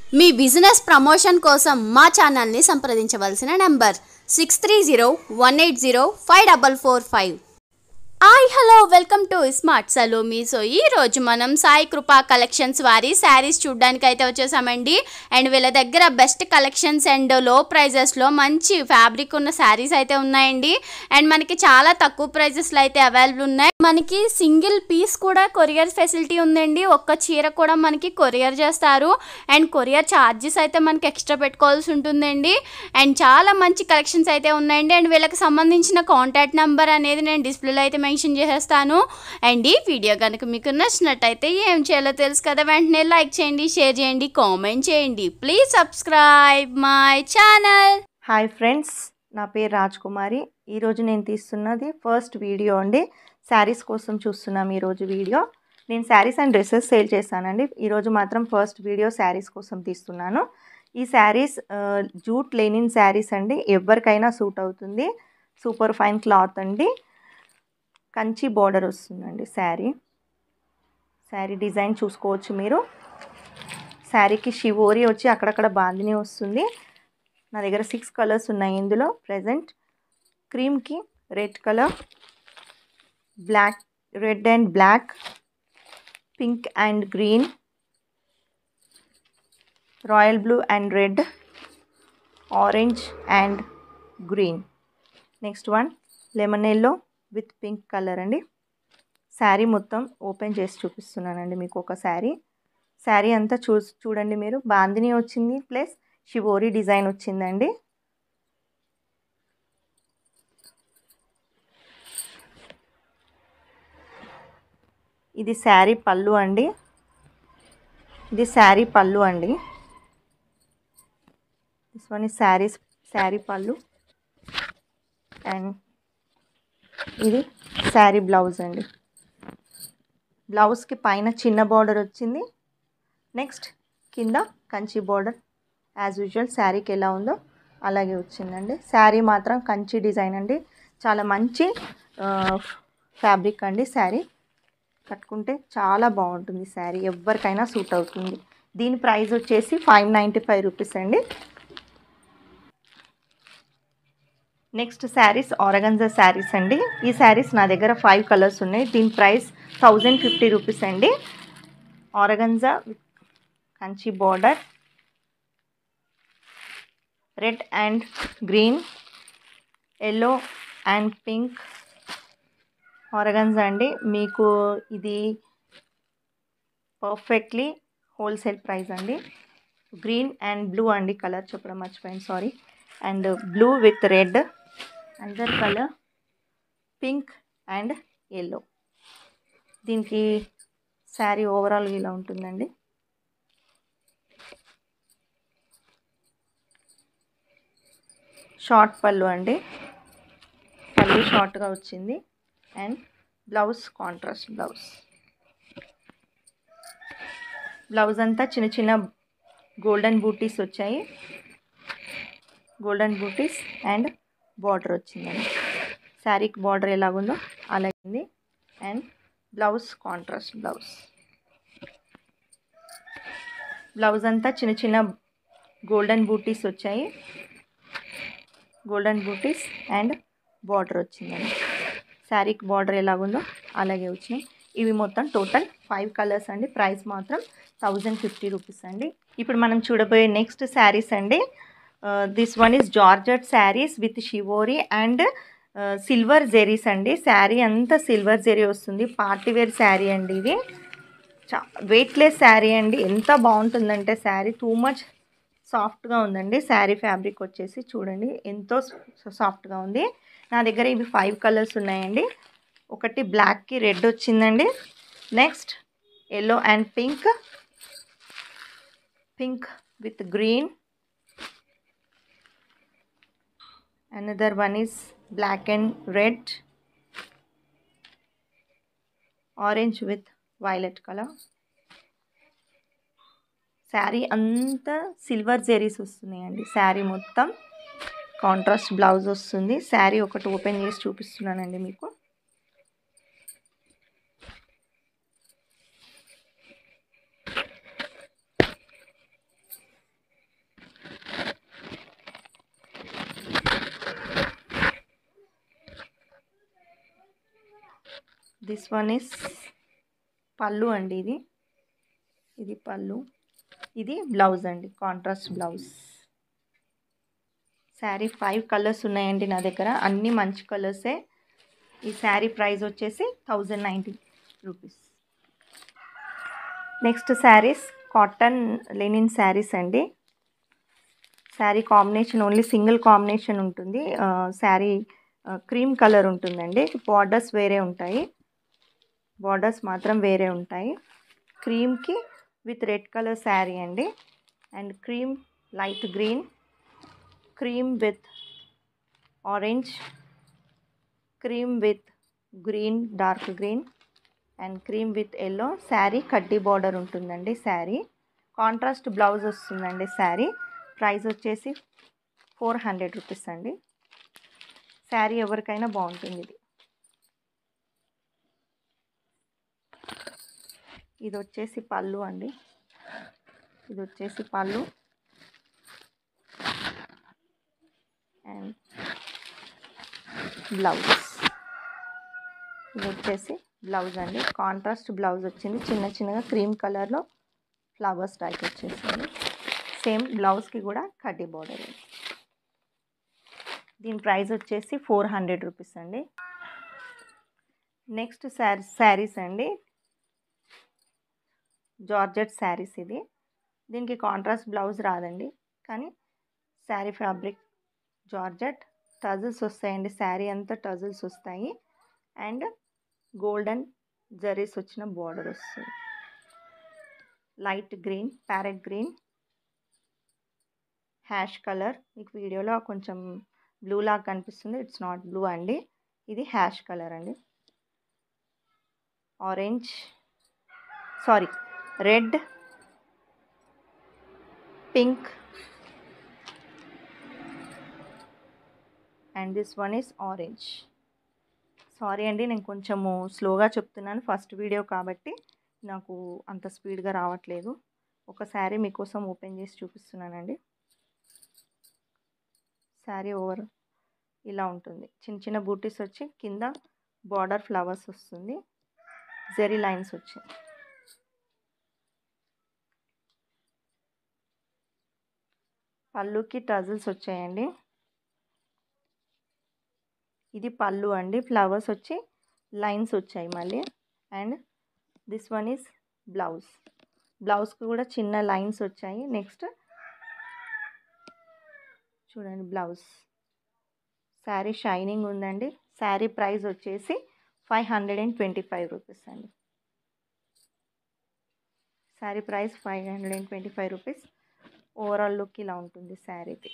మీ business promotion కోసం మా ఛానల్ని సంప్రదించవలసిన number six three zero one eight zero five double four five hi hello welcome to smart Salomi so ఈ రోజు మనం సాయి కృపా కలెక్షన్స్ వారి శారీస్ చూడడానికి అయితే వచ్చేసామండి అండ్ వీళ్ళ దగ్గర బెస్ట్ కలెక్షన్స్ అండ్ లో ప్రైజెస్లో మంచి ఫ్యాబ్రిక్ ఉన్న శారీస్ అయితే ఉన్నాయండి అండ్ మనకి చాలా తక్కువ ప్రైజెస్లో అయితే అవైలబుల్ ఉన్నాయి మనకి సింగిల్ పీస్ కూడా కొరియర్ ఫెసిలిటీ ఉందండి ఒక్క చీర కూడా మనకి కొరియర్ చేస్తారు అండ్ కొరియర్ ఛార్జెస్ అయితే మనకి ఎక్స్ట్రా పెట్టుకోవాల్సి ఉంటుందండి అండ్ చాలా మంచి కలెక్షన్స్ అయితే ఉన్నాయండి అండ్ వీళ్ళకి సంబంధించిన కాంటాక్ట్ నెంబర్ అనేది నేను డిస్ప్లేలో అయితే మెన్షన్ చేసేస్తాను అండ్ ఈ వీడియో కనుక మీకు నచ్చినట్టయితే ఏం చేయాలో తెలుసు కదా వెంటనే లైక్ చేయండి షేర్ చేయండి కామెంట్ చేయండి please subscribe my channel hi friends నా పేరు రాజ్ కుమారి ఈరోజు నేను తీస్తున్నది ఫస్ట్ వీడియో అండి శారీస్ కోసం చూస్తున్నాం ఈరోజు వీడియో నేను శారీస్ అండ్ డ్రెస్సెస్ సేల్ చేశానండి ఈరోజు మాత్రం ఫస్ట్ వీడియో శారీస్ కోసం తీస్తున్నాను ఈ శారీస్ జూట్ లెనిన్ శారీస్ అండి ఎవరికైనా సూట్ అవుతుంది సూపర్ ఫైన్ క్లాత్ అండి కంచి బార్డర్ వస్తుందండి శారీ శారీ డిజైన్ చూసుకోవచ్చు మీరు శారీకి షివోరి వచ్చి అక్కడక్కడ బాందిని వస్తుంది నా దగ్గర సిక్స్ కలర్స్ ఉన్నాయి ఇందులో ప్రజెంట్ క్రీమ్కి red colour black red and black pink and green royal blue and red orange and green next one lemon yellow with pink colour అండి శారీ మొత్తం ఓపెన్ చేసి చూపిస్తున్నానండి మీకు ఒక శారీ శారీ అంతా చూ చూడండి మీరు బాందిని వచ్చింది ప్లస్ షివోరి డిజైన్ వచ్చిందండి ఇది శారీ పళ్ళు అండి ఇది శారీ పళ్ళు అండి దిస్ వన్ ఈ శారీ శారీ పళ్ళు అండ్ ఇది శారీ బ్లౌజ్ అండి బ్లౌజ్కి పైన చిన్న బార్డర్ వచ్చింది నెక్స్ట్ కింద కంచి బార్డర్ యాజ్ యూజువల్ శారీకి ఎలా ఉందో అలాగే వచ్చిందండి శారీ మాత్రం కంచి డిజైన్ అండి చాలా మంచి ఫ్యాబ్రిక్ అండి శారీ కట్టుకుంటే చాలా బాగుంటుంది శారీ ఎవరికైనా సూట్ అవుతుంది దీని ప్రైస్ వచ్చేసి ఫైవ్ నైంటీ ఫైవ్ రూపీస్ అండి నెక్స్ట్ శారీస్ ఆరగంజా శారీస్ అండి ఈ శారీస్ నా దగ్గర ఫైవ్ కలర్స్ ఉన్నాయి దీని ప్రైస్ థౌజండ్ ఫిఫ్టీ రూపీస్ అండి organza Kanchi border red and green yellow and pink organza అండి మీకు ఇది పర్ఫెక్ట్లీ హోల్సేల్ ప్రైస్ అండి గ్రీన్ అండ్ బ్లూ అండి కలర్ చెప్పడం మర్చిపోయాను sorry and blue with red under colour pink and yellow దీనికి శారీ ఓవరాల్ ఇలా ఉంటుందండి షార్ట్ పళ్ళు అండి పళ్ళు షార్ట్గా వచ్చింది and blouse contrast blouse blouse అంతా చిన్న చిన్న గోల్డెన్ బూటీస్ వచ్చాయి గోల్డెన్ బూటీస్ అండ్ బార్డర్ వచ్చిందండి శారీకి బార్డర్ ఎలాగుందో అలాగే and blouse contrast blouse blouse అంతా చిన్న చిన్న గోల్డెన్ బూటీస్ వచ్చాయి గోల్డెన్ బూటీస్ అండ్ బార్డర్ వచ్చిందండి శారీకి బార్డర్ ఎలాగుందో అలాగే వచ్చినాయి ఇవి మొత్తం టోటల్ ఫైవ్ కలర్స్ అండి ప్రైస్ మాత్రం థౌజండ్ ఫిఫ్టీ రూపీస్ అండి ఇప్పుడు మనం చూడబోయే నెక్స్ట్ శారీస్ అండి this one is georgette saris with shibori and silver zaris అండి శారీ అంతా సిల్వర్ జెరీ వస్తుంది పార్టీ వేర్ శారీ అండి ఇది చా వెయిట్లెస్ శారీ అండి ఎంత బాగుంటుందంటే శారీ టూ మచ్ సాఫ్ట్గా ఉందండి శారీ ఫ్యాబ్రిక్ వచ్చేసి చూడండి ఎంతో సాఫ్ట్గా ఉంది నా దగ్గర ఇవి ఫైవ్ కలర్స్ ఉన్నాయండి ఒకటి బ్లాక్కి రెడ్ వచ్చిందండి next yellow and pink pink with green another one is black and red orange with violet colour sari అంతా సిల్వర్ జెరీస్ వస్తున్నాయండి శారీ మొత్తం కాంట్రాస్ట్ బ్లౌజ్ వస్తుంది శారీ ఒకటి ఓపెన్ చేసి చూపిస్తున్నానండి మీకు దిస్ వన్ ఇస్ పళ్ళు అండి ఇది ఇది పళ్ళు ఇది బ్లౌజ్ అండి contrast blouse sari five colours ఉన్నాయండి నా దగ్గర అన్నీ మంచి కలర్సే ఈ శారీ ప్రైస్ వచ్చేసి thousand ninety rupees next saris cotton linen saris అండి sari combination only single combination ఉంటుంది శారీ క్రీమ్ కలర్ ఉంటుందండి బార్డర్స్ వేరే ఉంటాయి బార్డర్స్ మాత్రం వేరే ఉంటాయి క్రీమ్కి విత్ రెడ్ కలర్ శారీ అండి and cream light green cream with orange cream with green dark green and cream with yellow sari కడ్డీ బార్డర్ ఉంటుందండి శారీ కాంట్రాస్ట్ బ్లౌజ్ వస్తుందండి శారీ ప్రైస్ వచ్చేసి ఫోర్ హండ్రెడ్ రూపీస్ అండి శారీ ఎవరికైనా బాగుంటుంది ఇది ఇది వచ్చేసి పళ్ళు అండి ఇది వచ్చేసి పళ్ళు అండ్ బ్లౌజ్ ఇది వచ్చేసి బ్లౌజ్ అండి కాంట్రాస్ట్ బ్లౌజ్ వచ్చింది చిన్న చిన్నగా క్రీమ్ కలర్లో ఫ్లవర్స్ టైప్ వచ్చేసింది సేమ్ బ్లౌజ్కి కూడా కడ్డీ బార్డర్ దీని ప్రైస్ వచ్చేసి ఫోర్ హండ్రెడ్ రూపీస్ అండి నెక్స్ట్ శారీ శారీస్ అండి జార్జెట్ శారీస్ ఇది దీనికి కాంట్రాస్ట్ బ్లౌజ్ రాదండి కానీ శారీ ఫ్యాబ్రిక్ జార్జెట్ టజిల్స్ వస్తాయండి శారీ అంతా టజిల్స్ వస్తాయి అండ్ గోల్డెన్ జరీస్ వచ్చిన బార్డర్ వస్తుంది light green parrot green ash colour మీకు వీడియోలో కొంచెం బ్లూ లాగా కనిపిస్తుంది ఇట్స్ నాట్ బ్లూ అండి ఇది హ్యాష్ కలర్ అండి orange sorry red pink and this one is orange sorry అండి నేను కొంచెము స్లోగా చెప్తున్నాను ఫస్ట్ వీడియో కాబట్టి నాకు అంత స్పీడ్గా రావట్లేదు ఒక శారీ మీకోసం ఓపెన్ చేసి చూపిస్తున్నానండి శారీ ఓవర్ ఇలా ఉంటుంది చిన్న చిన్న బూటీస్ వచ్చి కింద బార్డర్ ఫ్లవర్స్ వస్తుంది జెరీ లైన్స్ వచ్చాయి పళ్ళుకి టజిల్స్ వచ్చాయండి ఇది పళ్ళు అండి ఫ్లవర్స్ వచ్చి లైన్స్ వచ్చాయి మళ్ళీ and this one is blouse బ్లౌజ్కి కూడా చిన్న లైన్స్ వచ్చాయి నెక్స్ట్ చూడండి బ్లౌజ్ శారీ షైనింగ్ ఉందండి శారీ ప్రైస్ వచ్చేసి five hundred and twenty five rupees అండి sari price five hundred and twenty five rupees overall look ఇలా ఉంటుంది శారీది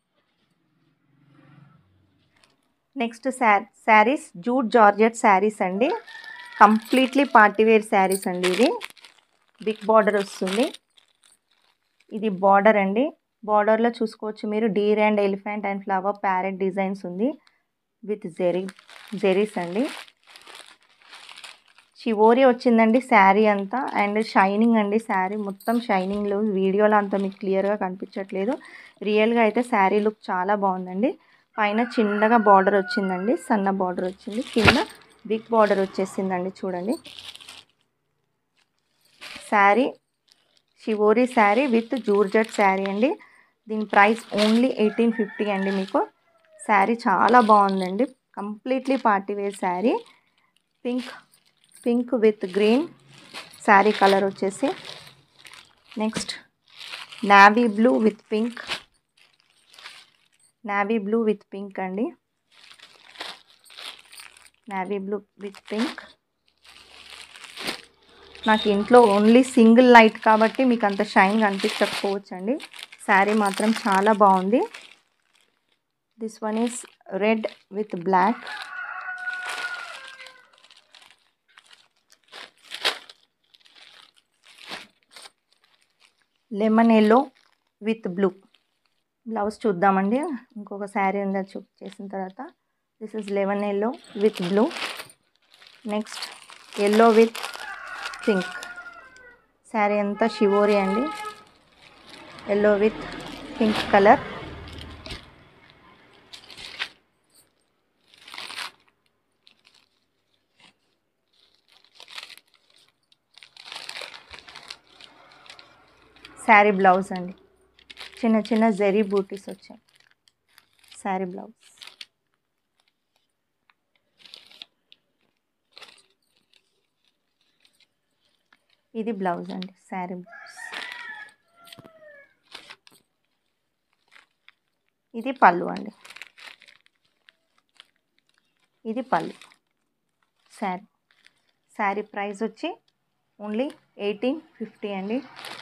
next sari saris jute georgette saris అండి కంప్లీట్లీ పార్టీవేర్ శారీస్ అండి ఇది బిగ్ బార్డర్ వస్తుంది ఇది బార్డర్ అండి బార్డర్లో చూసుకోవచ్చు మీరు deer and elephant and flower parrot designs ఉంది విత్ జెరీ జెరీస్ అండి చివోరి వచ్చిందండి శారీ అంతా అండ్ షైనింగ్ అండి శారీ మొత్తం షైనింగ్లో వీడియోలో అంతా మీకు క్లియర్గా కనిపించట్లేదు రియల్గా అయితే శారీ లుక్ చాలా బాగుందండి పైన చిన్నగా బార్డర్ వచ్చిందండి సన్న బార్డర్ వచ్చింది కింద బిగ్ బార్డర్ వచ్చేసిందండి చూడండి sari shibori sari with georgette sari అండి దీని ప్రైస్ ఓన్లీ ఎయిటీన్ ఫిఫ్టీ అండి మీకు శారీ చాలా బాగుందండి completely party wear sari pink pink with green sari colour వచ్చేసి next navy blue with pink navy blue with pink అండి నావీ బ్లూ విత్ పింక్ నాకు ఇంట్లో ఓన్లీ సింగిల్ లైట్ కాబట్టి మీకు అంత షైన్ కనిపించకపోవచ్చు అండి శారీ మాత్రం చాలా బాగుంది this one is red with black lemon yellow with blue blouse చూద్దామండి ఇంకొక శారీ ఉందా చూ చేసిన తర్వాత this is lemon yellow with blue next yellow with pink sari అంతా షివోరి అండి yellow with pink colour sari blouse అండి చిన్న చిన్న జెరీ బూటీస్ వచ్చాయి శారీ బ్లౌజ్ ఇది బ్లౌజ్ అండి శారీ బ్లౌజ్ ఇది పళ్ళు అండి ఇది పళ్ళు శారీ శారీ ప్రైస్ వచ్చి ఓన్లీ ఎయిటీన్ ఫిఫ్టీ అండి